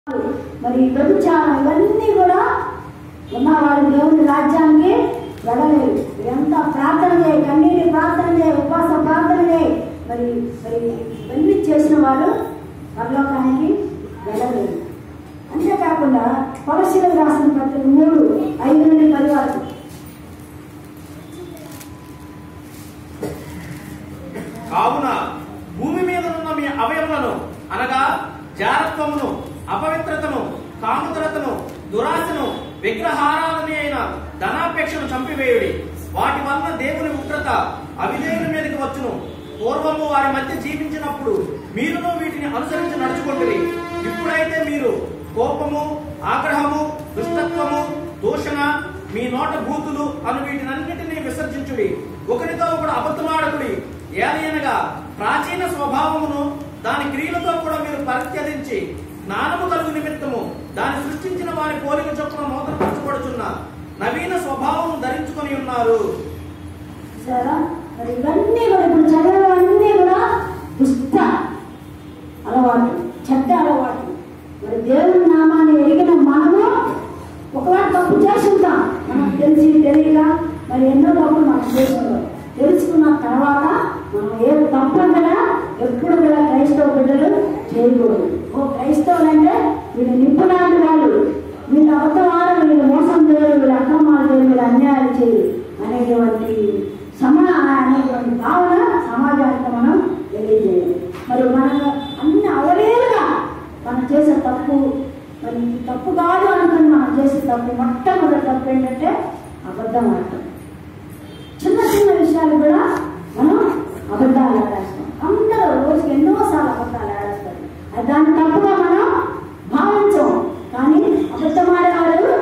మరి వ్యభిచారం ఇవన్నీ కూడా ఉన్నవాడు దేవుని రాజ్యానికి వెళ్ళలేదు ఎంత ప్రార్థన చేయి కన్నీటి ప్రార్థన చేయి ఉపవాస ప్రార్థన చేయి మరి మరి ఇవన్నీ చేసిన వాడు పరలోకానికి వెళ్ళలేదు అంతేకాకుండా కొలసీలకు రాసిన పత్రిక మూడు ఐదు నుండి పది వరకు కావున భూమి మీద ఉన్న మీ అవయములను అనగా జారత్వమును అపవిత్రతను కాముతరతను దురాశను విగ్రహారాధన అయిన ధనాపేక్షను చంపివేయుడి వాటి వలన దేవుని ఉగ్రత అవిధేయుల మీదకి వచ్చును పూర్వము వారి మధ్య జీవించినప్పుడు మీరును వీటిని అనుసరించి నడుచుకుంటుంది ఇప్పుడైతే మీరు కోపము ఆగ్రహము దుష్టత్వము దూషణ మీ నోట బూతులు అను వీటినన్నిటినీ విసర్జించుడి ఒకరితో ఒకడు అబద్ధమాడకుడి ఏలయనగా ప్రాచీన స్వభావమును దాని క్రియలతో కూడా మీరు పరిత్యజించి జ్ఞానము కలుగు నిమిత్తము దాన్ని సృష్టించిన వారి పోలిక చొప్పున నూతనపరచబడుచున్న నవీన స్వభావము ధరించుకొని ఉన్నారు సరే మరి ఇవన్నీ కూడా ఇప్పుడు చదివేవన్నీ కూడా దుష్ట అలవాటు చెడ్డ అలవాటు మరి దేవుని నామాన్ని ఎరిగిన మనము ఒకవేళ తప్పు చేసుంటాం మనం తెలిసి తెలియక మరి ఎన్నో తప్పులు మనం చేసుకుంటాం తెలుసుకున్న తర్వాత మనం ఏ తప్పకుండా ఎప్పుడు కూడా క్రైస్తవ బిడ్డలు చేయకూడదు ఓ క్రైస్తవులు అంటే వీళ్ళు నిప్పులాంటి వాళ్ళు వీళ్ళు అబద్ధం ఆడరు వీళ్ళు మోసం చేయరు వీళ్ళు అక్రమాలు చేయరు వీళ్ళు అన్యాయాలు చేయరు అనేటువంటి సమా అనేటువంటి భావన సమాజానికి మనం తెలియజేయాలి మరి మనకు అన్ని అవలేలుగా మనం చేసే తప్పు మరి ఇది తప్పు కాదు అనుకుని మనం చేసే తప్పు మొట్టమొదటి తప్పు ఏంటంటే అబద్ధం ఆడటం చిన్న చిన్న విషయాలు కూడా మనం అబద్ధాలు ఆడేస్తాం అందరూ రోజుకి ఎన్నోసార్లు అబద్ధాలు ఆడేస్తారు అది దాన్ని తప్పుగా మనం భావించం కానీ అబద్ధం ఆడేవాడు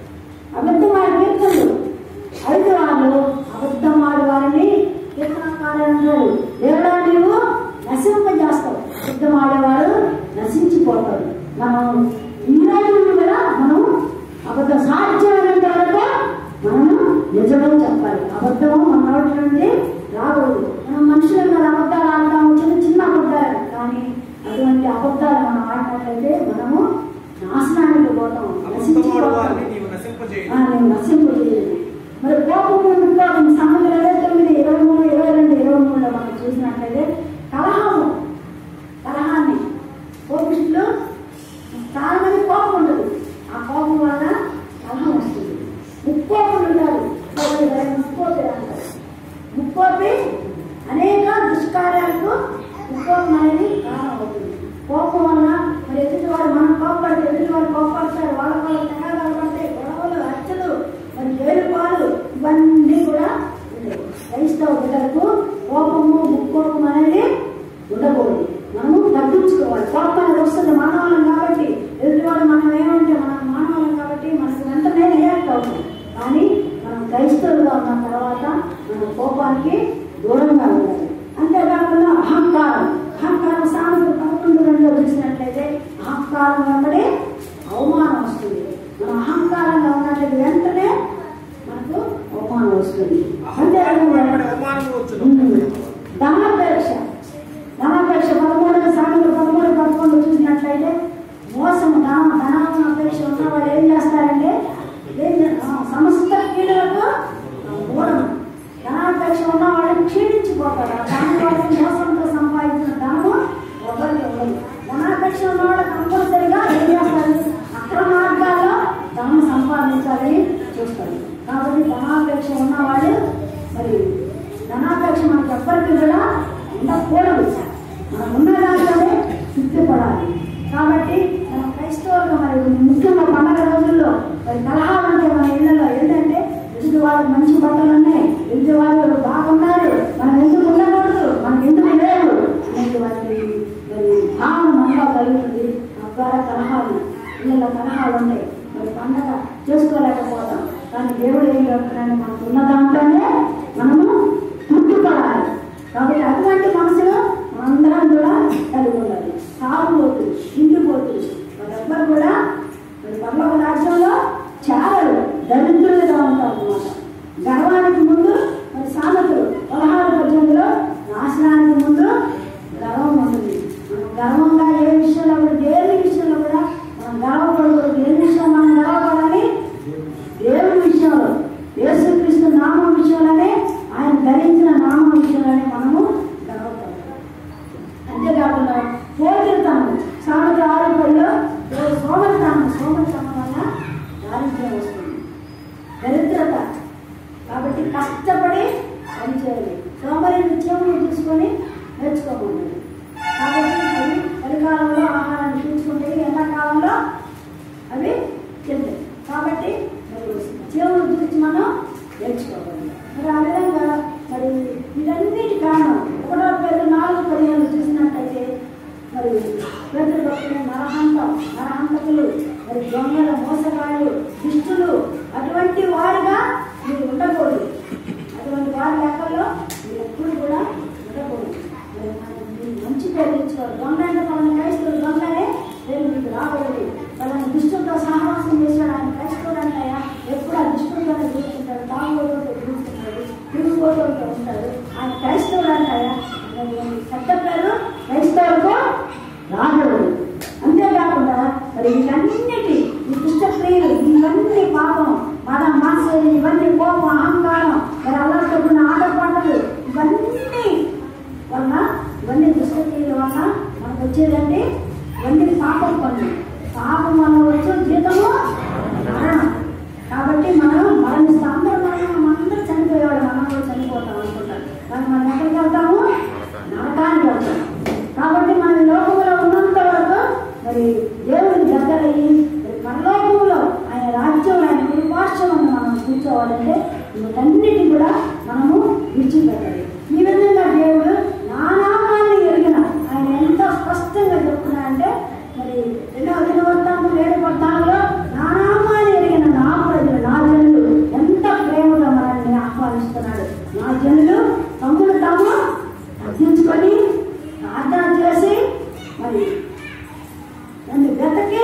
అబద్ధం ఆడే కీర్తనలు అయితే వాళ్ళు అబద్ధం ఆడే వారిని కీర్తనకారులు అంటారు దేవుడా నీవు నశింపజేస్తావు అబద్ధం ఆడేవాడు నశించిపోతాడు మనం ఈ రోజు నుండి కూడా మనం అబద్ధం సాధ్యమైనంత వరకు మనము నిజమే చెప్పాలి అబద్ధము మన నోటి నుండి రాకూడదు మనం మనుషులు కదా అబద్ధాలు ఆడతాము చిన్న చిన్న అబద్ధాలు కానీ అటువంటి అబద్ధాలు మనం ఆడినట్లయితే మనము నాశనానికి పోతాం అబద్ధమాడు నశించిపోతాం వారిని నీవు నశింపజేయు ఆ, నేను నశింపజేయను మరి కోపము విప్లవం సమయం ఇరవై తొమ్మిది ఇరవై మూడు ఇరవై రెండు ఇరవై మూడులో మనం చూసినట్లయితే కలహము కలహాన్ని కోపిష్టులు చాలా మంది కోపం ఉండదు ఆ కోపం వల్ల కలహం వస్తుంది ముక్కోపులు ఉంటారు ఒకటి వేరే ముక్కోపి అంటారు ముక్కోపి అనేక దుష్కార్యాలకు ముక్కోపం అనేది కారణం అవుతుంది కోపం వల్ల మరి ఎదుటివాడు మనం కోపడితే ఎదుటివాడు కోపడతారు వాళ్ళ వాళ్ళ తగాదాలు పడతాయి గొడవలు హత్యలు మరి ఏడుపాలు ఇవన్నీ కూడా ఉంటాయి క్రైస్తవ బిడ్డలకు కోపము ముక్కోపం అనేది ఉండకూడదు మనము తగ్గించుకోవాలి కోపం అనేది వస్తుంది మానవాళ్ళం కాబట్టి ఎదుటివాడు మనం ఏమంటే మనం మానవాళ్ళం కాబట్టి మనకు వెంటనే రియాక్ట్ అవుతుంది కానీ మనం క్రైస్తవులుగా ఉన్న తర్వాత మన కోపానికి దూరంగా ఉండాలి అంతేకాకుండా అహంకారం అహంకారం సామెతలు పదకొండు రెండులో చూసినట్లయితే అహంకారం వెంబడి అవమానం వస్తుంది మనం అహంకారంగా ఉన్నట్లయితే వెంటనే మనకు అవమానం వస్తుంది అంతేకాకుండా అవమానం వచ్చును ధనాపేక్ష ధనాపేక్ష పదమూడు సాగులు పదమూడు పదకొండు చూసినట్లయితే మోసము ధనం ధనం అపేక్ష ఉన్న వాళ్ళు ఏం చేస్తారంటే ఏం చే- ఆ, సమస్త కీడులకు మూలం ధనాపేక్ష ఉన్న వాళ్ళు క్షీణించిపోతారు ఆ ధనం వాళ్ళకి మోసంతో సంపాదించిన ధనము ఒకరికి ఉండదు ధనాపేక్ష ఉన్న వాళ్ళు కంపల్సరిగా ఏం చేస్తారు అక్రమ మార్గాల్లో ధనం సంపాదించాలని చూస్తారు కాబట్టి ధనాపేక్ష ఉన్నవాళ్ళు మరి ధనాపేక్ష మనకి ఎవ్వరికి కూడా ఉండకూడదు మనం ఉన్న దాంట్లోనే తృప్తిపడాలి కాబట్టి మన క్రైస్తవులుగా మరి ముఖ్యంగా పండగ రోజుల్లో మరి కలహాలు అంటే మన ఇళ్లలో ఏంటంటే ఎదుటి వాళ్ళు మంచి బట్టలు ఉన్నాయి ఎదుటి వాళ్ళు బాగున్నారు మనం ఎందుకు ఉండకూడదు మనకి ఎందుకు లేదు అనేటువంటి మరి భావన మనలో కలుగుతుంది తద్వారా కలహాలు ఇళ్ళలో కలహాలు ఉన్నాయి మరి పండగ చేసుకోలేకపోతాం కానీ దేవుడు ఏం చెప్తున్నాడు మనకు ఉన్న దాంట్లోనే మనము తృప్తిపడాలి కాబట్టి అటువంటి మనసులో మనందరం కూడా కలిగి ఉండాలి తాగుబోతు ఇంటిపోతు వారెవ్వరు కూడా మరి పర్లోక రాజ్యంలో చాలరు దరిద్రులుగా ఉంటారు అన్నమాట గర్వానికి ముందు మరి సామెతలు పదహారు పద్దెనిమిదిలో నాశనానికి ముందు గర్వం ఉంటుంది మనం గర్వంగా ఏ విషయంలో కూడా దేని విషయంలో కూడా మనం మరి దొంగల మోసగాళ్ళు దుష్టులు అటువంటి వారుగా మీరు ఉండకూడదు అటువంటి వారి లెక్కల్లో మీరు ఎప్పుడు కూడా ఉండకూడదు మరి మనం మీరు మంచి పేరు తెచ్చుకోవాలి దొంగ అంటే మన క్రైస్తవులు దొంగనే నేను మీకు రాకూడదు వాళ్ళని దుష్టులతో సహవాసం చేశాడు ఆయన క్రైస్తవుడు అంటాయా ఎప్పుడు ఆ దుష్టులతోనే కూర్చుంటాడు తాగుబోతులతో కూర్చుంటాడు తిరుగుబోతులతో ఉంటాడు ఆయన క్రైస్తవుడు అంటాయా అన్నటువంటి చెడ్డ పేరు క్రైస్తవులకు రాకూడదు అంతేకాకుండా మరి వీటన్నిటి ఈ దుష్టక్రియలు ఇవన్నీ పాపం మన మనసు ఇవన్నీ కోపం అహంకారం మరి అల్లరితో కూడిన ఆటపాటలు ఇవన్నీ వల్ల ఇవన్నీ దుష్టక్రియల వల్ల మనకు వచ్చేదండి ఇవన్నీ పాపం పనులు పాపం వల్ల వచ్చే జీతము మరణం కాబట్టి మనం మరణిస్తాం అందరూ మనం అందరూ చనిపోయేవాడు మనం కూడా చనిపోతాం అనుకుంటారు కానీ మనం ఎక్కడికి వెళ్తాము నరకానికి వెళ్తాం కాబట్టి మన ఈ లోకంలో ఉన్నంత వరకు మరి దేవుని దగ్గర అయ్యి మరి పరలోకంలో ఆయన రాజ్యం ఆయన కృపాశ్రమం మనం కూర్చోవాలంటే వీటన్నిటి కూడా మనము విడిచిపెట్టాలి ఈ విధంగా దేవుడు నా నామాన్ని ఎరిగిన ఆయన ఎంత స్పష్టంగా చెప్తున్నాడంటే మరి రెండవ దినవృత్తాంతం ఏడు పద్నాలుగులో నా నామాన్ని ఎరిగిన నా ప్రజలు నా జనులు ఎంత ప్రేమగా మనల్ని ఆహ్వానిస్తున్నాడు నా జనులు తమ్ముడు తాము తగ్గించుకొని ప్రార్థన చేసి మరి నన్ను వెతకి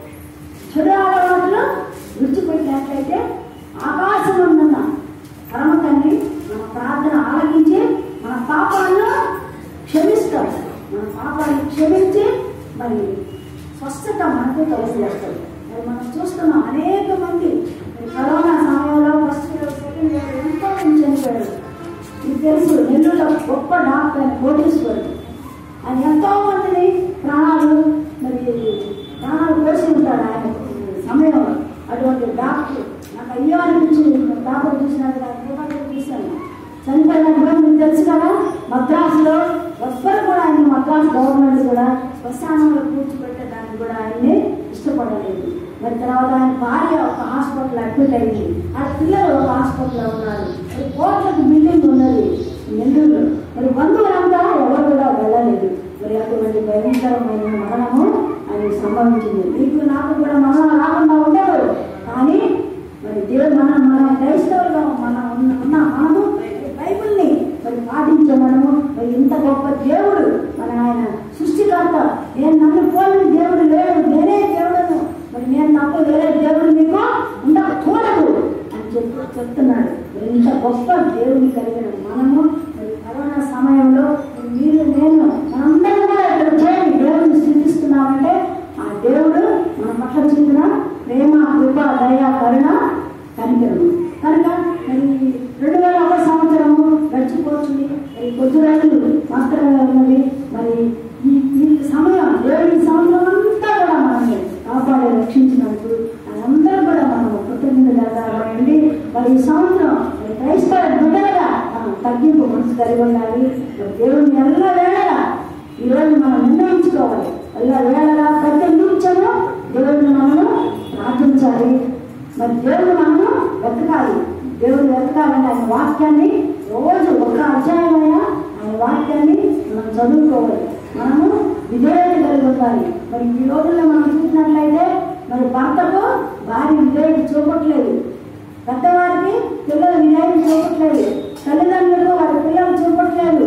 చెడు అలవాట్లు విడిచిపెట్టినట్లయితే ఆకాశం ఉన్న పరమ తండ్రి మన ప్రార్థన ఆలకించి మన పాపాలను క్షమిస్తాడు మన పాపాలను క్షమించి మరి స్వస్థత మనకు కలిసివేస్తాడు మరి మనం చూస్తున్నాం అనేక మంది ఈ కరోనా సమయంలో ఫస్ట్ ఇయర్ సెకండ్ ఇయర్ ఎంతో మంది చనిపోయారు మీకు తెలుసు నెల్లూరులో గొప్ప డాక్టర్ ఆయన కోటేశ్వరుడు ఆయన ఎంతో మందిని ప్రాణాలు మరి ప్రాణాలు పోసి ఉంటాడు ఆయన సమయంలో అటువంటి డాక్టర్ నాకు అయ్యో అనిపించింది డాక్టర్ చూసినట్టు నాకు పేపర్లో చూశాను చనిపోయిన కూడా మీకు తెలుసు కదా మద్రాసులో ఎవ్వరు కూడా ఆయన మద్రాసు గవర్నమెంట్ కూడా శ్మశానంలో కూర్చోబెట్టడానికి కూడా ఆయన్ని ఇష్టపడలేదు మరి తర్వాత ఆయన భార్య ఒక హాస్పిటల్ అడ్మిట్ అయింది ఆ పిల్లలు ఒక హాస్పిటల్లో ఉన్నారు మరి కోట్లకు బిల్డింగ్ ఉన్నది నెల్లూరు మరి బంధువులంతా ఎవరు కూడా వెళ్ళలేదు మరి అటువంటి భయంకరమైన మరణము అది సంభవించింది మీకు నాకు కూడా మరణం రాకుండా ఉండదు కానీ మరి దేవుడు మన మన క్రైస్తవులుగా మన ఉన్న ఉన్న మనము బైబిల్ని మరి పాటించే మనము మరి ఇంత గొప్ప దేవుడు మన ఆయన సృష్టికర్త నేను నన్ను పోలిన దేవుడు లేడు నేనే దేవుడను మరి నేను నాకు వేరే దేవుడు మీకు ఉండకూడదు అని చెప్పి చెప్తున్నాడు మరి ఇంత గొప్ప దేవుని కలిగిన మనము మరి కరోనా సమయంలో మీరు నేను మనందరం కూడా ఇక్కడ చేరి దేవుడిని స్థితిస్తున్నామంటే ఆ దేవుడు మన పట్ల చూపిన ప్రేమ కృప దయ కరుణ కనికరము కనుక మరి రెండు వేల ఒక సంవత్సరము గడిచిపోతుంది మరి కొద్ది రోజులు మాత్రమే ఉన్నది మరి ఈ ఈ సమయం దేవుడి సంవత్సరం అంతా కూడా మనల్ని కాపాడి రక్షించినందుకు అందరూ కూడా మనం కృతజ్ఞతలు మరి ఈ సంవత్సరం మరి క్రైస్తవ బిడ్డలుగా మనం తగ్గింపు మనసు కలిగి ఉండాలి మరి దేవుని ఎల్ల వేళగా ఈ రోజు మనం నిర్ణయించుకోవాలి ఎల్ల వేళగా ప్రతి నిమిషము దేవుడిని మనము ప్రార్థించాలి మరి దేవుడు మనము వెతకాలి దేవుడు వెతకాలంటే ఆయన వాక్యాన్ని రోజు ఒక అధ్యాయమైన ఆయన వాక్యాన్ని మనం చదువుకోవాలి మనము విధేయత కలిగి ఉండాలి మరి ఈ రోజుల్లో మనం చూసినట్లయితే మరి భర్తకు భార్య విధేయత చూపట్లేదు పెద్దవారికి పిల్లలు విధేయత చూపట్లేదు తల్లిదండ్రులకు వారి పిల్లలు చూపట్లేదు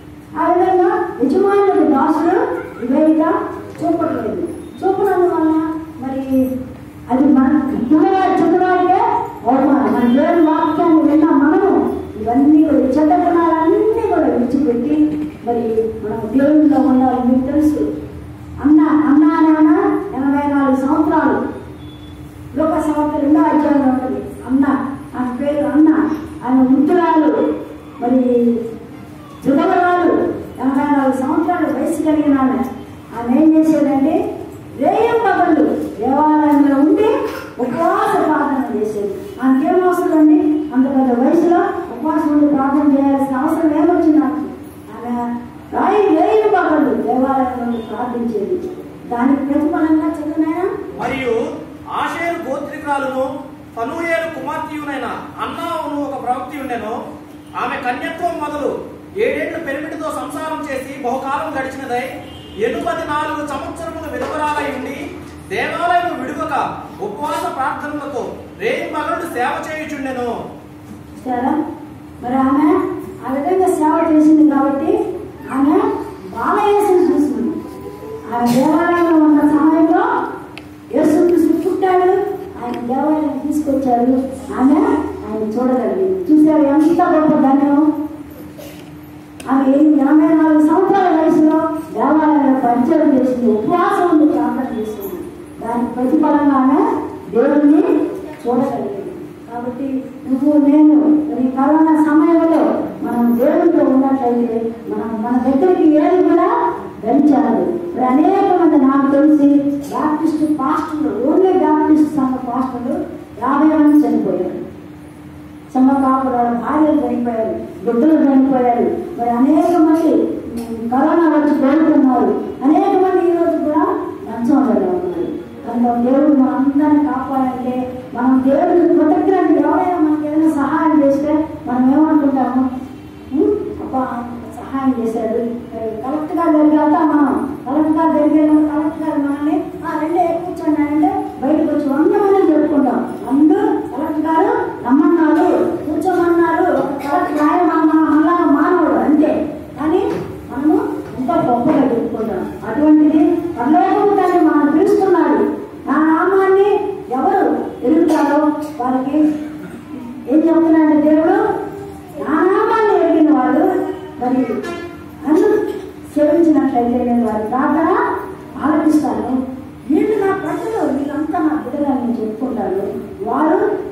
ఆ విధంగా యజమానులకు దాసుడు విధేయత చూపట్లేదు చూపనందువల్ల మరి అది మన యువవారు చెడ్డవారికే అవమానం మన దేవుని వాక్యాన్ని విన్న మనము ఇవన్నీ కూడా ఈ చెడ్డ గుణాలన్నీ కూడా విడిచిపెట్టి మరి మనం దేవునిలో ఉండాలి మీకు తెలుసు అన్న అన్న నాన్న ఎనభై నాలుగు సంవత్సరాలు లోక సంవత్సరం రెండో అధ్యాయంలో ఉంటుంది అన్న ఆయన పేరు అన్న ఆయన వృద్ధురాలు మరి జుగవరాలు ఎనభై నాలుగు సంవత్సరాలు వయసు కలిగిన ఆమె ఆమె ఏం చేసేదంటే రేయం పగళ్ళు దేవాలయంలో ఉండి ఉపవాస ప్రార్థన చేసేది ఆమెకేం అవసరం అండి అంత పెద్ద వయసులో ఉపవాసం ఉండి ప్రార్థన చేయాల్సిన అవసరం ఏమొచ్చింది నాకు ఆమె రాయి రేయం పగళ్ళు దేవాలయంలో ఉండి ప్రార్థించేది దానికి ప్రతిఫలంగా చదువునాయన మరియు ఆషేరు గోత్రికురాలును ఫనూయేలు కుమార్తెయునైన అన్నావును ఒక ప్రవక్తి ఉండెను ఆమె కన్యత్వం మొదలు ఏడేళ్లు పెరిమిటితో సంసారం చేసి బహుకాలం గడిచినదై ఎనుపది నాలుగు సంవత్సరములు విధవరాలై ఉండి దేవాలయం విడువ విడువక ఉపవాస ప్రార్థనలతో రేయి మగడు సేవ చేయుచుండెను చూసారా మరి ఆమె ఆ విధంగా సేవ చేసింది కాబట్టి ఆమె బాలయేసుని చూసింది ఆమె దేవాలయంలో ఉన్న సమయంలో యేసుక్రీస్తు పుట్టాడు ఆయన దేవాలయం తీసుకొచ్చాడు ఆమె ఆయన చూడగలిగింది చూసారు ఎంత గొప్ప ధన్యం ఆమె ఎనిమిది ఎనభై నాలుగు సంవత్సరాల వయసులో దేవాలయంలో పరిచయం చేసింది ఉపవాసం ఉండి ప్రార్థన చేసింది దానికి ప్రతిఫలంగానే దేవుడిని చూడగలిగింది కాబట్టి నువ్వు నేను మరి ఈ కరోనా సమయంలో మనం దేవుడితో ఉన్నట్లయితే మనం మన దగ్గరికి ఏది కూడా ధరించాలి మరి అనేక మంది నాకు తెలిసి బ్యాప్టిస్ట్ పాస్టర్లు ఓన్లీ బ్యాప్టిస్ట్ సంఘ పాస్టర్లు యాభై మంది చనిపోయారు సంఘ కాపులు వాళ్ళ భార్యలు చనిపోయారు బిడ్డలు చనిపోయారు మరి అనేక మంది ఉమ్, కరోనా వచ్చి కోరుతున్నారు అనేక మంది ఈ రోజు కూడా లంచంలో ఉన్నారు కనుక దేవుడు మనందరిని కాపాడంటే మనం దేవుడిని కృతజ్ఞత ఎవరైనా మనకి ఏదైనా సహాయం చేస్తే మనం ఏమనుకుంటాము ఉమ్, అబ్బా సహాయం చేశాడు మరి కలెక్టర్ గారి దగ్గరికి వెళ్తాం మనం కలెక్టర్ గారి దగ్గరికి వెళ్ళిన కలెక్టర్ గారు మనల్ని "ఆ, రెండే కూర్చోండి అంటే బయటకు వచ్చి వంద మంది చెప్పుకుంటాం అందరూ కలెక్టర్ గారు రమ్మన్నారు కూర్చోమన్నారు ఒక కలెక్టర్ ఆయన మన మళ్ళా మానవుడు అంతే కానీ మనము ఎంతో గొప్పగా చెప్పుకుంటాం అటువంటిది పరలోకము తండ్రి మనం పిలుస్తున్నాడు నా నామాన్ని ఎవరు ఎదుగుతారో వారికి ఏం చెప్తున్నాడు దేవుడు నా నామాన్ని ఎరిగిన వాడు మరి నన్ను సేవించినట్లయితే నేను వారి ప్రార్థన ఆలపిస్తాను వీళ్ళు నా ప్రజలు వీళ్ళంతా నా బిడ్డలని నేను చెప్పుకుంటాను వారు